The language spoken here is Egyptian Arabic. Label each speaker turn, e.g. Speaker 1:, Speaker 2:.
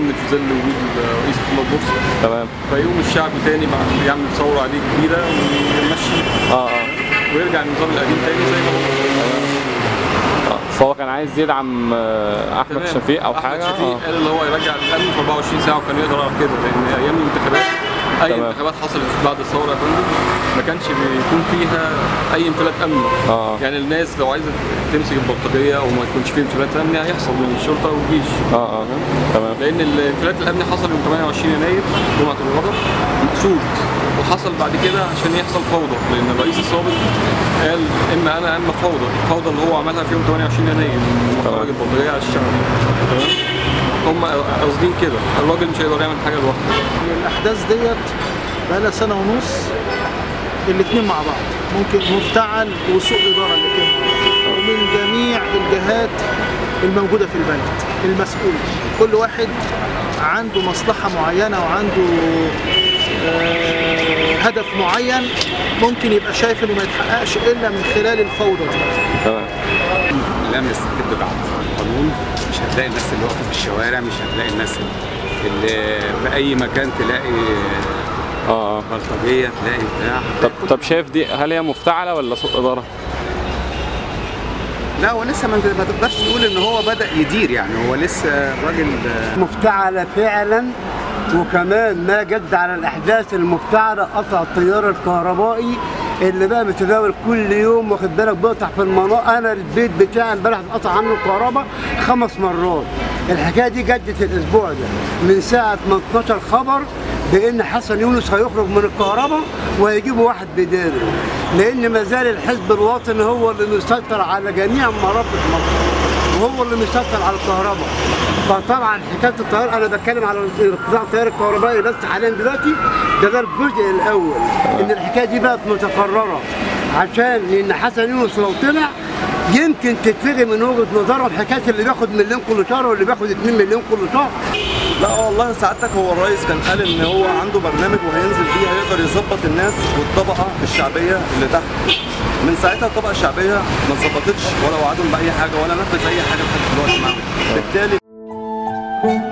Speaker 1: امن في ظل وجود الرئيس محمد مرسي
Speaker 2: تمام
Speaker 1: فيقوم الشعب تاني مع يعمل ثوره عليه كبيره ويمشي
Speaker 2: اه اه
Speaker 1: ويرجع النظام القديم تاني زي ما هو
Speaker 2: آه. فهو كان عايز يدعم آه، احمد
Speaker 1: تمام.
Speaker 2: شفيق او
Speaker 1: أحمد
Speaker 2: حاجه
Speaker 1: شفيق
Speaker 2: اه
Speaker 1: قال ان هو يرجع الامن في 24 ساعه وكان يقدر يعمل كده لان ايام الانتخابات اي
Speaker 2: تمام.
Speaker 1: انتخابات حصلت بعد الثوره يا فندم ما كانش بيكون فيها اي انفلات امني
Speaker 2: اه
Speaker 1: يعني الناس لو عايزه تمسك البلطجيه او ما يكونش فيه انفلات امني هيحصل من الشرطه والجيش
Speaker 2: اه اه تمام
Speaker 1: لان الانفلات الامني حصل يوم 28 يناير جمعه الغضب مقصود وحصل بعد كده عشان يحصل فوضى لان الرئيس السابق قال اما انا اما فوضى الفوضى اللي هو عملها في يوم 28 يناير لما
Speaker 2: تمام.
Speaker 1: خرج البلطجيه على الشعب تمام هم قاصدين كده الراجل مش هيقدر يعمل حاجه لوحده
Speaker 3: الاحداث ديت بقى لها سنه ونص الاثنين مع بعض ممكن مفتعل وسوء اداره الاثنين مع بعض ومن جميع الجهات الموجوده في البلد المسؤول كل واحد عنده مصلحه معينه وعنده آه، هدف معين ممكن يبقى شايف انه ما يتحققش الا من خلال الفوضى دي
Speaker 2: تمام
Speaker 4: لم يستجد بعد القانون مش هتلاقي الناس اللي واقفه في الشوارع مش هتلاقي الناس اللي في اي مكان تلاقي
Speaker 2: اه اه
Speaker 4: بلطجيه تلاقي بتاع
Speaker 2: طب طب شايف دي هل هي مفتعله ولا سوء اداره؟
Speaker 4: لا هو لسه ما ما تقدرش تقول ان هو بدا يدير يعني هو لسه الراجل
Speaker 5: مفتعلة فعلا وكمان ما جد على الأحداث المفتعلة قطع التيار الكهربائي اللي بقى متداول كل يوم واخد بالك بيقطع في المناطق أنا البيت بتاعي امبارح اتقطع عنه الكهرباء خمس مرات الحكاية دي جدت الأسبوع ده من ساعة ما 12 خبر بان حسن يونس هيخرج من الكهرباء وهيجيبوا واحد بداله لان ما زال الحزب الوطني هو اللي مسيطر على جميع مرافق مصر وهو اللي مسيطر على الكهرباء فطبعا حكايه التيار انا بتكلم على انقطاع التيار الكهربائي بس حاليا دلوقتي ده ده الجزء الاول ان الحكايه دي بقت متكرره عشان ان حسن يونس لو طلع يمكن تتلغي من وجهه نظرهم حكايه اللي بياخد مليون كل شهر واللي بياخد 2 مليون كل شهر
Speaker 6: لا والله سعادتك هو الرئيس كان قال ان هو عنده برنامج وهينزل فيه هيقدر يظبط الناس والطبقه الشعبيه اللي تحت من ساعتها الطبقه الشعبيه ما اتظبطتش ولا وعدهم باي حاجه ولا نفذ اي حاجه لحد دلوقتي معاهم بالتالي